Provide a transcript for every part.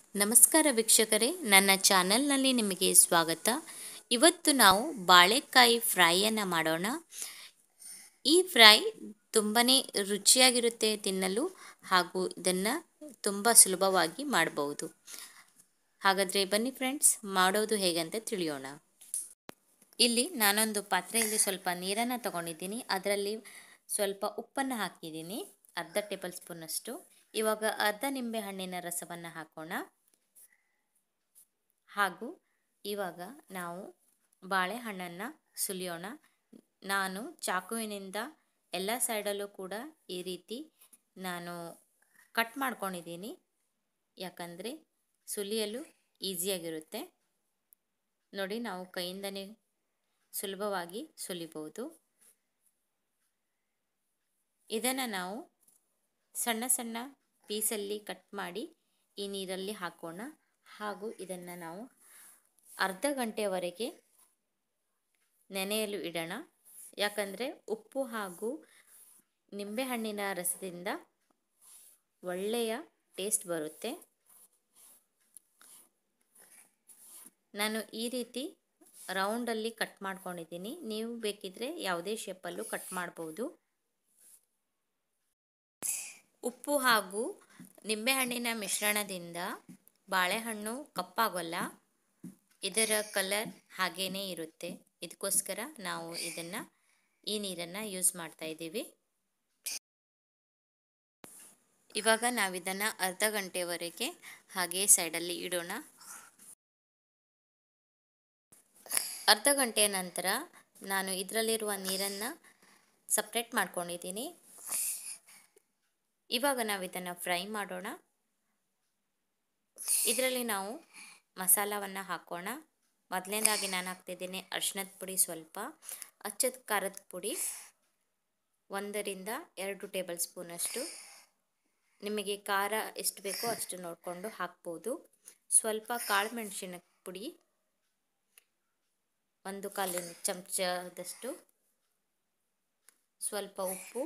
ನಮಸ್ಕಾರ ವೀಕ್ಷಕರೇ ನನ್ನ ಚಾನೆಲ್ನಲ್ಲಿ ನಿಮಗೆ ಸ್ವಾಗತ ಇವತ್ತು ನಾವು ಬಾಳೆಕಾಯಿ ಫ್ರೈಯನ್ನು ಮಾಡೋಣ ಈ ಫ್ರೈ ತುಂಬಾ ರುಚಿಯಾಗಿರುತ್ತೆ ತಿನ್ನಲು ಹಾಗೂ ಇದನ್ನು ತುಂಬ ಸುಲಭವಾಗಿ ಮಾಡಬಹುದು ಹಾಗಾದರೆ ಬನ್ನಿ ಫ್ರೆಂಡ್ಸ್ ಮಾಡೋದು ಹೇಗಂತ ತಿಳಿಯೋಣ ಇಲ್ಲಿ ನಾನೊಂದು ಪಾತ್ರೆಯಲ್ಲಿ ಸ್ವಲ್ಪ ನೀರನ್ನು ತಗೊಂಡಿದ್ದೀನಿ ಅದರಲ್ಲಿ ಸ್ವಲ್ಪ ಉಪ್ಪನ್ನು ಹಾಕಿದ್ದೀನಿ ಅರ್ಧ ಟೇಬಲ್ ಸ್ಪೂನಷ್ಟು ಇವಾಗ ಅರ್ಧ ನಿಂಬೆ ಹಣ್ಣಿನ ರಸವನ್ನು ಹಾಕೋಣ ಹಾಗೂ ಇವಾಗ ನಾವು ಬಾಳೆಹಣ್ಣನ್ನು ಸುಲಿಯೋಣ ನಾನು ಚಾಕುವಿನಿಂದ ಎಲ್ಲ ಸೈಡಲ್ಲೂ ಕೂಡ ಈ ರೀತಿ ನಾನು ಕಟ್ ಮಾಡ್ಕೊಂಡಿದ್ದೀನಿ ಯಾಕಂದರೆ ಸುಲಿಯಲು ಈಸಿಯಾಗಿರುತ್ತೆ ನೋಡಿ ನಾವು ಕೈಯಿಂದನೇ ಸುಲಭವಾಗಿ ಸುಲಿಬೋದು ಇದನ್ನು ನಾವು ಸಣ್ಣ ಸಣ್ಣ ಪೀಸಲ್ಲಿ ಕಟ್ ಮಾಡಿ ಈ ನೀರಲ್ಲಿ ಹಾಕೋಣ ಹಾಗೂ ಇದನ್ನು ನಾವು ಅರ್ಧ ಗಂಟೆಯವರೆಗೆ ನೆನೆಯಲು ಇಡೋಣ ಯಾಕಂದರೆ ಉಪ್ಪು ಹಾಗೂ ನಿಂಬೆಹಣ್ಣಿನ ರಸದಿಂದ ಒಳ್ಳೆಯ ಟೇಸ್ಟ್ ಬರುತ್ತೆ ನಾನು ಈ ರೀತಿ ರೌಂಡಲ್ಲಿ ಕಟ್ ಮಾಡ್ಕೊಂಡಿದ್ದೀನಿ ನೀವು ಬೇಕಿದ್ರೆ ಯಾವುದೇ ಶೇಪಲ್ಲೂ ಕಟ್ ಮಾಡ್ಬೋದು ಉಪ್ಪು ಹಾಗೂ ನಿಂಬೆಹಣ್ಣಿನ ಮಿಶ್ರಣದಿಂದ ಬಾಳೆಹಣ್ಣು ಕಪ್ಪಾಗೋಲ್ಲ ಇದರ ಕಲರ್ ಹಾಗೇ ಇರುತ್ತೆ ಇದಕ್ಕೋಸ್ಕರ ನಾವು ಇದನ್ನು ಈ ನೀರನ್ನು ಯೂಸ್ ಮಾಡ್ತಾ ಇದ್ದೀವಿ ಇವಾಗ ನಾವಿದನ್ನು ಅರ್ಧ ಗಂಟೆವರೆಗೆ ಹಾಗೆ ಸೈಡಲ್ಲಿ ಇಡೋಣ ಅರ್ಧ ಗಂಟೆಯ ನಂತರ ನಾನು ಇದರಲ್ಲಿರುವ ನೀರನ್ನು ಸಪ್ರೇಟ್ ಮಾಡ್ಕೊಂಡಿದ್ದೀನಿ ಇವಾಗ ನಾವು ಇದನ್ನು ಫ್ರೈ ಮಾಡೋಣ ಇದರಲ್ಲಿ ನಾವು ಮಸಾಲವನ್ನು ಹಾಕೋಣ ಮೊದಲನೇದಾಗಿ ನಾನು ಹಾಕ್ತಿದ್ದೀನಿ ಅರ್ಶಿನದ ಪುಡಿ ಸ್ವಲ್ಪ ಅಚ್ಚದ ಖಾರದ ಪುಡಿ ಒಂದರಿಂದ ಎರಡು ಟೇಬಲ್ ಸ್ಪೂನಷ್ಟು ನಿಮಗೆ ಖಾರ ಎಷ್ಟು ಬೇಕೋ ಅಷ್ಟು ನೋಡಿಕೊಂಡು ಹಾಕ್ಬೋದು ಸ್ವಲ್ಪ ಕಾಳು ಮೆಣಸಿನ ಪುಡಿ ಒಂದು ಕಾಲಿನ ಚಮಚದಷ್ಟು ಸ್ವಲ್ಪ ಉಪ್ಪು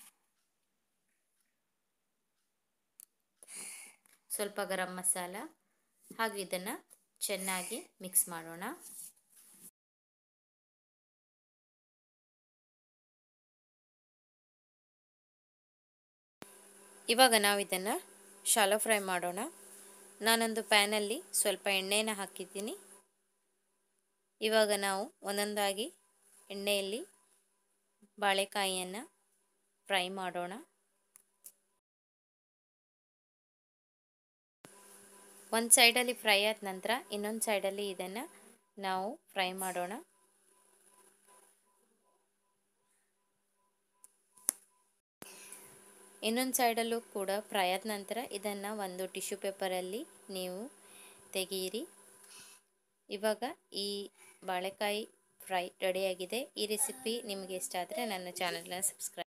ಸ್ವಲ್ಪ ಗರಂ ಮಸಾಲ ಹಾಗೂ ಇದನ್ನು ಚೆನ್ನಾಗಿ ಮಿಕ್ಸ್ ಮಾಡೋಣ ಇವಾಗ ನಾವು ಇದನ್ನು ಶಾಲೋ ಫ್ರೈ ಮಾಡೋಣ ನಾನೊಂದು ಪ್ಯಾನಲ್ಲಿ ಸ್ವಲ್ಪ ಎಣ್ಣೆಯನ್ನು ಹಾಕಿದ್ದೀನಿ ಇವಾಗ ನಾವು ಒಂದೊಂದಾಗಿ ಎಣ್ಣೆಯಲ್ಲಿ ಬಾಳೆಕಾಯಿಯನ್ನು ಫ್ರೈ ಮಾಡೋಣ ಒಂದು ಸೈಡಲ್ಲಿ ಫ್ರೈ ಆದ ನಂತರ ಇನ್ನೊಂದು ಸೈಡಲ್ಲಿ ಇದನ್ನು ನಾವು ಫ್ರೈ ಮಾಡೋಣ ಇನ್ನೊಂದು ಸೈಡಲ್ಲೂ ಕೂಡ ಫ್ರೈ ಆದ ನಂತರ ಇದನ್ನು ಒಂದು ಟಿಶ್ಯೂ ಪೇಪರಲ್ಲಿ ನೀವು ತೆಗೆಯಿರಿ ಇವಾಗ ಈ ಬಾಳೆಕಾಯಿ ಫ್ರೈ ರೆಡಿಯಾಗಿದೆ ಈ ರೆಸಿಪಿ ನಿಮಗೆ ಇಷ್ಟ ಆದರೆ ನನ್ನ ಚಾನಲ್ನ ಸಬ್ಸ್ಕ್ರೈಬ್